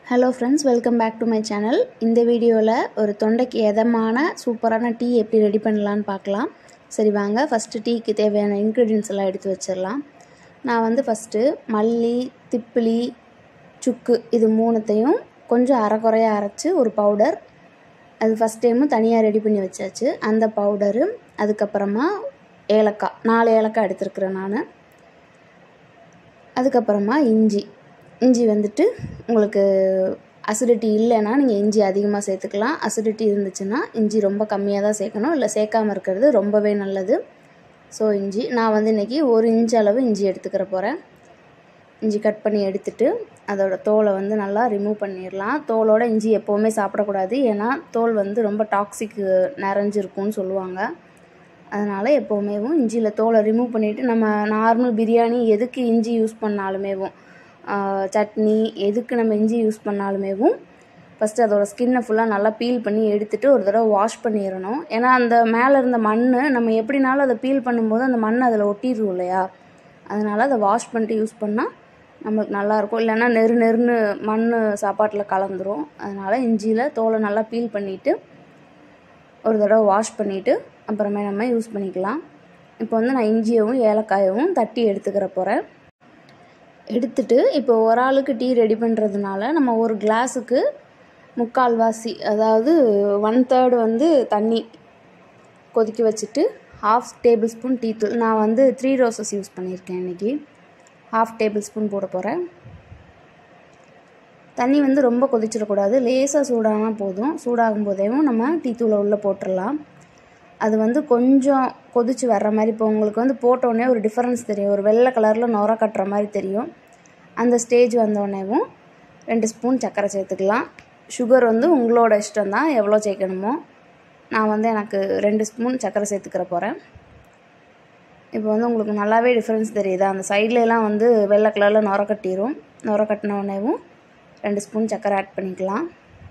hello friends welcome back to my channel இந்த வீடியோவில் ஒரு தொண்டைக்கு எதமான சூப்பரான டீ எப்படி ரெடி பண்ணலான்னு பார்க்கலாம் சரி வாங்க ஃபஸ்ட்டு டீக்கு தேவையான இன்க்ரீடியன்ஸ் எல்லாம் எடுத்து வச்சிடலாம் நான் வந்து ஃபஸ்ட்டு மல்லி திப்பிலி சுக்கு இது மூணுத்தையும் கொஞ்சம் அரைக்குறையாக அரைச்சி ஒரு பவுடர் அது ஃபஸ்ட் டைமும் தனியாக ரெடி பண்ணி வச்சாச்சு அந்த பவுடரு அதுக்கப்புறமா ஏலக்காய் நாலு ஏலக்காய் எடுத்துருக்குறேன் நான் அதுக்கப்புறமா இஞ்சி இஞ்சி வந்துட்டு உங்களுக்கு அசிடிட்டி இல்லைன்னா நீங்கள் இஞ்சி அதிகமாக சேர்த்துக்கலாம் அசிடிட்டி இருந்துச்சுன்னா இஞ்சி ரொம்ப கம்மியாக தான் சேர்க்கணும் இல்லை சேர்க்காமல் இருக்கிறது ரொம்பவே நல்லது ஸோ இஞ்சி நான் வந்து இன்றைக்கி ஒரு இன்ச் அளவு இஞ்சி எடுத்துக்கிற போகிறேன் இஞ்சி கட் பண்ணி எடுத்துட்டு அதோட தோலை வந்து நல்லா ரிமூவ் பண்ணிடலாம் தோலோட இஞ்சி எப்போவுமே சாப்பிடக்கூடாது ஏன்னா தோல் வந்து ரொம்ப டாக்ஸிக் நிறைஞ்சிருக்கும்னு சொல்லுவாங்க அதனால் எப்போவுமேவும் இஞ்சியில் தோலை ரிமூவ் பண்ணிவிட்டு நம்ம நார்மல் பிரியாணி எதுக்கு இஞ்சி யூஸ் பண்ணாலுமேவும் சட்னி எதுக்கு நம்ம இஞ்சி யூஸ் பண்ணாலுமேவும் ஃபஸ்ட்டு அதோடய ஸ்கின்னை ஃபுல்லாக நல்லா பீல் பண்ணி எடுத்துகிட்டு ஒரு தடவை வாஷ் பண்ணிடணும் ஏன்னா அந்த மேலே இருந்த மண் நம்ம எப்படினாலும் அதை பீல் பண்ணும்போது அந்த மண் அதில் ஒட்டிடும் இல்லையா அதனால் அதை வாஷ் பண்ணிட்டு யூஸ் பண்ணால் நம்மளுக்கு நல்லாயிருக்கும் இல்லைன்னா நெரு நெருன்னு மண் சாப்பாட்டில் கலந்துரும் அதனால் இஞ்சியில் தோலை நல்லா பீல் பண்ணிவிட்டு ஒரு தடவை வாஷ் பண்ணிவிட்டு அப்புறமே நம்ம யூஸ் பண்ணிக்கலாம் இப்போ வந்து நான் இஞ்சியவும் ஏலக்காயவும் தட்டி எடுத்துக்கிற போகிறேன் எடுத்துட்டு இப்போ ஒரு ஆளுக்கு டீ ரெடி பண்ணுறதுனால நம்ம ஒரு கிளாஸுக்கு முக்கால்வாசி அதாவது ஒன் தேர்டு வந்து தண்ணி கொதிக்க வச்சுட்டு ஹாஃப் டேபிள் ஸ்பூன் டீ தூள் நான் வந்து த்ரீ ரோசஸ் யூஸ் பண்ணியிருக்கேன் இன்றைக்கி ஹாஃப் டேபிள் ஸ்பூன் போட போகிறேன் தண்ணி வந்து ரொம்ப கொதிச்சிடக்கூடாது லேசாக சூடானா போதும் சூடாகும் போதேவும் நம்ம டீ தூளை உள்ளே போட்டுடலாம் அது வந்து கொஞ்சம் கொதிச்சு வர்ற மாதிரி இப்போ உங்களுக்கு வந்து போட்டோடனே ஒரு டிஃப்ரென்ஸ் தெரியும் ஒரு வெள்ளை கலரில் நுர கட்டுற மாதிரி தெரியும் அந்த ஸ்டேஜ் வந்தோடனேவும் ரெண்டு ஸ்பூன் சர்க்கரை சேர்த்துக்கலாம் சுகர் வந்து உங்களோட இஷ்டம் தான் எவ்வளோ சேர்க்கணுமோ நான் வந்து எனக்கு ரெண்டு ஸ்பூன் சர்க்கரை சேர்த்துக்கிற போகிறேன் இப்போ வந்து உங்களுக்கு நல்லாவே டிஃப்ரென்ஸ் தெரியுதா அந்த சைட்லலாம் வந்து வெள்ளை கலரில் நுர கட்டிடும் நுர கட்டினோடனேவும் ரெண்டு ஸ்பூன் சர்க்கரை ஆட் பண்ணிக்கலாம்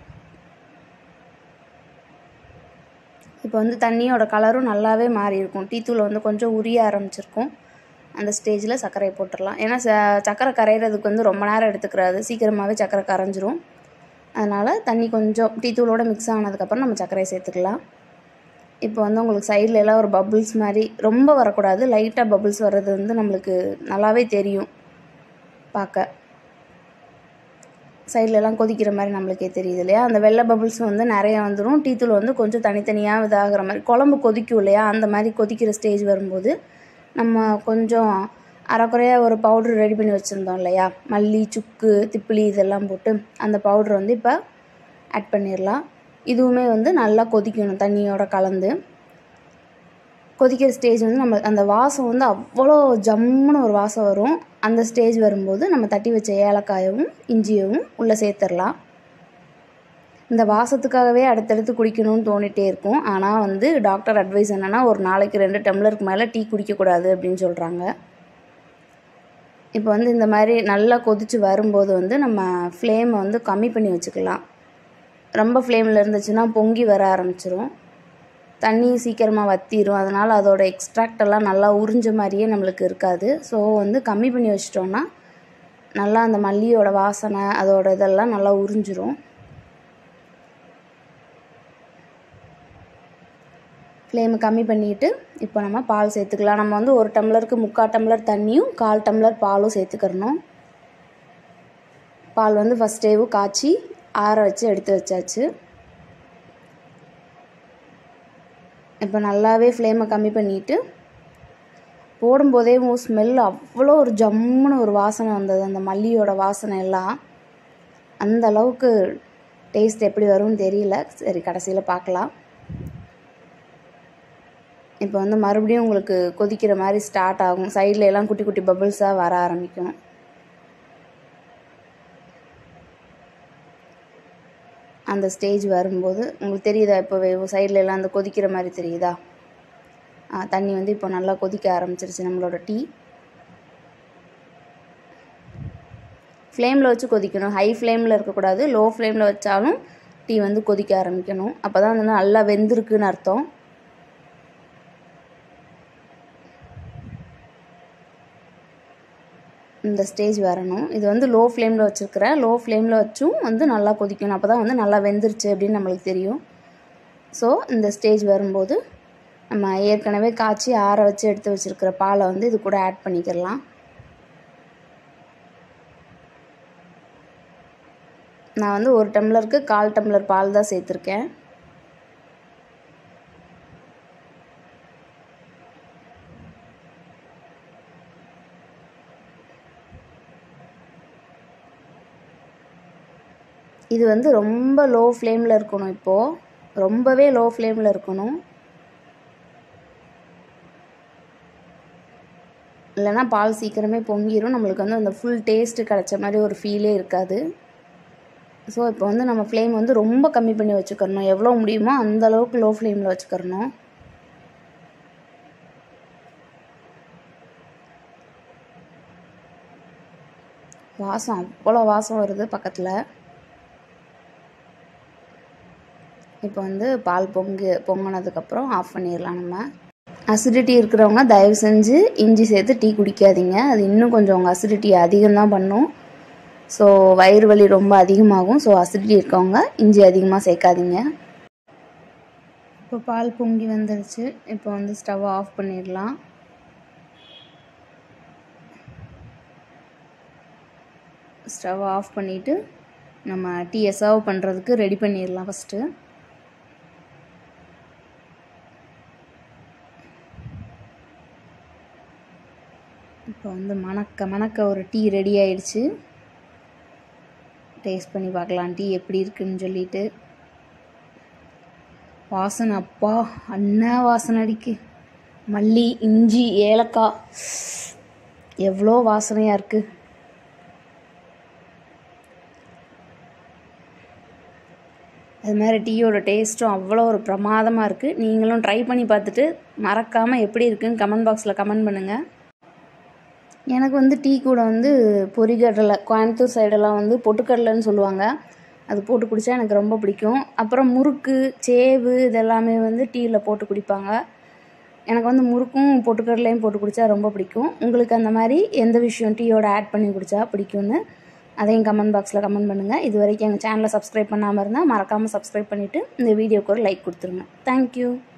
இப்போ வந்து தண்ணியோட கலரும் நல்லாவே மாறி இருக்கும் டீ தூள் வந்து கொஞ்சம் உரிய ஆரம்பிச்சிருக்கும் அந்த ஸ்டேஜில் சர்க்கரையை போட்டுடலாம் ஏன்னா ச சர்க்கரை கரையிறதுக்கு வந்து ரொம்ப நேரம் எடுத்துக்கிறாது சீக்கிரமாகவே சர்க்கரை கரைஞ்சிரும் அதனால் தண்ணி கொஞ்சம் டீ தூளோடு மிக்ஸ் ஆனதுக்கப்புறம் நம்ம சர்க்கரையை சேர்த்துக்கலாம் இப்போ வந்து உங்களுக்கு சைடில் எல்லாம் ஒரு பபுள்ஸ் மாதிரி ரொம்ப வரக்கூடாது லைட்டாக பபுள்ஸ் வர்றது வந்து நம்மளுக்கு நல்லாவே தெரியும் பார்க்க சைட்லலாம் கொதிக்கிற மாதிரி நம்மளுக்கே தெரியுது இல்லையா அந்த வெள்ளை பபுள்ஸ் வந்து நிறைய வந்துடும் டீ தூள் வந்து கொஞ்சம் தனித்தனியாக இதாகிற மாதிரி குழம்பு கொதிக்கும் இல்லையா அந்த மாதிரி கொதிக்கிற ஸ்டேஜ் வரும்போது நம்ம கொஞ்சம் அரைக்குறையாக ஒரு பவுட்ரு ரெடி பண்ணி வச்சுருந்தோம் இல்லையா மல்லி சுக்கு திப்பிலி இதெல்லாம் போட்டு அந்த பவுட்ரு வந்து இப்போ ஆட் பண்ணிடலாம் இதுவுமே வந்து நல்லா கொதிக்கணும் தண்ணியோட கலந்து கொதிக்கிற ஸ்டேஜ் வந்து நம்ம அந்த வாசம் வந்து அவ்வளோ ஜம்முன்னு ஒரு வாசம் வரும் அந்த ஸ்டேஜ் வரும்போது நம்ம தட்டி வச்ச ஏலக்காயவும் இஞ்சியவும் உள்ளே சேர்த்துடலாம் இந்த வாசத்துக்காகவே அடுத்தடுத்து குடிக்கணும்னு தோணிகிட்டே இருக்கும் ஆனால் வந்து டாக்டர் அட்வைஸ் என்னென்னா ஒரு நாளைக்கு ரெண்டு டம்ளருக்கு மேலே டீ குடிக்கக்கூடாது அப்படின்னு சொல்கிறாங்க இப்போ வந்து இந்த மாதிரி நல்லா கொதித்து வரும்போது வந்து நம்ம ஃப்ளேமை வந்து கம்மி பண்ணி வச்சுக்கலாம் ரொம்ப ஃப்ளேமில் இருந்துச்சுன்னா பொங்கி வர ஆரம்பிச்சிரும் தண்ணி சீக்கிரமாக வத்திரும் அதனால் அதோட எக்ஸ்ட்ராக்ட் எல்லாம் நல்லா உறிஞ்ச மாதிரியே நம்மளுக்கு இருக்காது ஸோ வந்து கம்மி பண்ணி வச்சிட்டோம்னா நல்லா அந்த மல்லியோட வாசனை அதோட இதெல்லாம் நல்லா உறிஞ்சிரும் ஃப்ளேமை கம்மி பண்ணிவிட்டு இப்போ நம்ம பால் சேர்த்துக்கலாம் நம்ம வந்து ஒரு டம்ளருக்கு முக்கால் டம்ளர் தண்ணியும் கால் டம்ளர் பாலும் சேர்த்துக்கிறணும் பால் வந்து ஃபஸ்ட்டேவும் காய்ச்சி ஆற வச்சு எடுத்து வச்சாச்சு இப்போ நல்லாவே ஃப்ளேமை கம்மி பண்ணிவிட்டு போடும்போதே ஸ்மெல் அவ்வளோ ஒரு ஜம்முன்னு ஒரு வாசனை வந்தது அந்த மல்லியோட வாசனை எல்லாம் அந்த அளவுக்கு டேஸ்ட் எப்படி வரும்னு தெரியல சரி கடைசியில் பார்க்கலாம் இப்போ வந்து மறுபடியும் உங்களுக்கு கொதிக்கிற மாதிரி ஸ்டார்ட் ஆகும் சைடில் எல்லாம் குட்டி குட்டி பபிள்ஸாக வர ஆரம்பிக்கும் அந்த ஸ்டேஜ் வரும்போது உங்களுக்கு தெரியுதா இப்போ சைடில் எல்லாம் அந்த கொதிக்கிற மாதிரி தெரியுதா தண்ணி வந்து இப்போ நல்லா கொதிக்க ஆரம்பிச்சிருச்சு நம்மளோட டீ ஃப்ளேமில் வச்சு கொதிக்கணும் ஹை ஃப்ளேமில் இருக்கக்கூடாது லோ ஃப்ளேமில் வச்சாலும் டீ வந்து கொதிக்க ஆரம்பிக்கணும் அப்போ தான் வந்து நல்லா வெந்திருக்குன்னு அர்த்தம் இந்த ஸ்டேஜ் வரணும் இது வந்து லோ ஃப்ளேமில் வச்சுருக்கிறேன் லோ ஃப்ளேமில் வச்சும் வந்து நல்லா கொதிக்கணும் அப்போ தான் வந்து நல்லா வெந்துருச்சு அப்படின்னு நம்மளுக்கு தெரியும் ஸோ இந்த ஸ்டேஜ் வரும்போது நம்ம ஏற்கனவே காய்ச்சி ஆற வச்சு எடுத்து வச்சுருக்கிற பாலை வந்து இது கூட ஆட் பண்ணிக்கிடலாம் நான் வந்து ஒரு டம்ளருக்கு கால் டம்ளர் பால் தான் சேர்த்துருக்கேன் இது வந்து ரொம்ப லோ ஃப்ளேமில் இருக்கணும் இப்போது ரொம்பவே லோ ஃப்ளேமில் இருக்கணும் இல்லைனா பால் சீக்கிரமே பொங்கிடும் நம்மளுக்கு வந்து அந்த ஃபுல் டேஸ்ட்டு கிடச்ச மாதிரி ஒரு ஃபீலே இருக்காது ஸோ இப்போ வந்து நம்ம ஃப்ளேம் வந்து ரொம்ப கம்மி பண்ணி வச்சுக்கிறணும் எவ்வளோ முடியுமோ அந்த அளவுக்கு லோ ஃப்ளேமில் வச்சுக்கிறணும் வாசம் அவ்வளோ வாசம் வருது பக்கத்தில் இப்போ வந்து பால் பொங்கு பொங்கினதுக்கப்புறம் ஆஃப் பண்ணிடலாம் நம்ம அசிடிட்டி இருக்கிறவங்க தயவு செஞ்சு இஞ்சி சேர்த்து டீ குடிக்காதீங்க அது இன்னும் கொஞ்சம் உங்கள் அசிடிட்டி அதிகம்தான் பண்ணும் ஸோ வயிறு வலி ரொம்ப அதிகமாகும் ஸோ அசிடிட்டி இருக்கவங்க இஞ்சி அதிகமாக சேர்க்காதீங்க இப்போ பால் பொங்கி வந்துருச்சு இப்போ வந்து ஸ்டவ் ஆஃப் பண்ணிடலாம் ஸ்டவ் ஆஃப் பண்ணிவிட்டு நம்ம டீயை சர்வ் பண்ணுறதுக்கு ரெடி பண்ணிடலாம் ஃபஸ்ட்டு இப்போ வந்து மணக்க மணக்க ஒரு டீ ரெடி ஆயிடுச்சு டேஸ்ட் பண்ணி பார்க்கலாம் டீ எப்படி இருக்குன்னு சொல்லிட்டு வாசனை அப்பா அண்ணா வாசனை அடிக்கு மல்லி இஞ்சி ஏலக்காய் எவ்வளோ வாசனையாக இருக்குது அது மாதிரி டீயோட டேஸ்ட்டும் அவ்வளோ ஒரு பிரமாதமாக இருக்குது நீங்களும் ட்ரை பண்ணி பார்த்துட்டு மறக்காமல் எப்படி இருக்குன்னு கமெண்ட் பாக்ஸில் கமெண்ட் பண்ணுங்கள் எனக்கு வந்து டீ கூட வந்து பொரிகடலை கோயம்புத்தூர் சைடெல்லாம் வந்து பொட்டுக்கடலைன்னு சொல்லுவாங்க அது போட்டு குடித்தா எனக்கு ரொம்ப பிடிக்கும் அப்புறம் முறுக்கு சேவு இதெல்லாமே வந்து டீயில் போட்டு குடிப்பாங்க எனக்கு வந்து முறுக்கும் பொட்டுக்கடலையும் போட்டு குடித்தா ரொம்ப பிடிக்கும் உங்களுக்கு அந்த மாதிரி எந்த விஷயம் டீயோட ஆட் பண்ணி குடித்தா பிடிக்கும்னு அதையும் கமெண்ட் பாக்ஸில் கமெண்ட் பண்ணுங்கள் இது வரைக்கும் எங்கள் சேனலை சப்ஸ்கிரைப் பண்ணாமல் இருந்தால் மறக்காமல் சப்ஸ்கிரைப் பண்ணிவிட்டு இந்த வீடியோக்கு ஒரு லைக் கொடுத்துருங்க தேங்க்யூ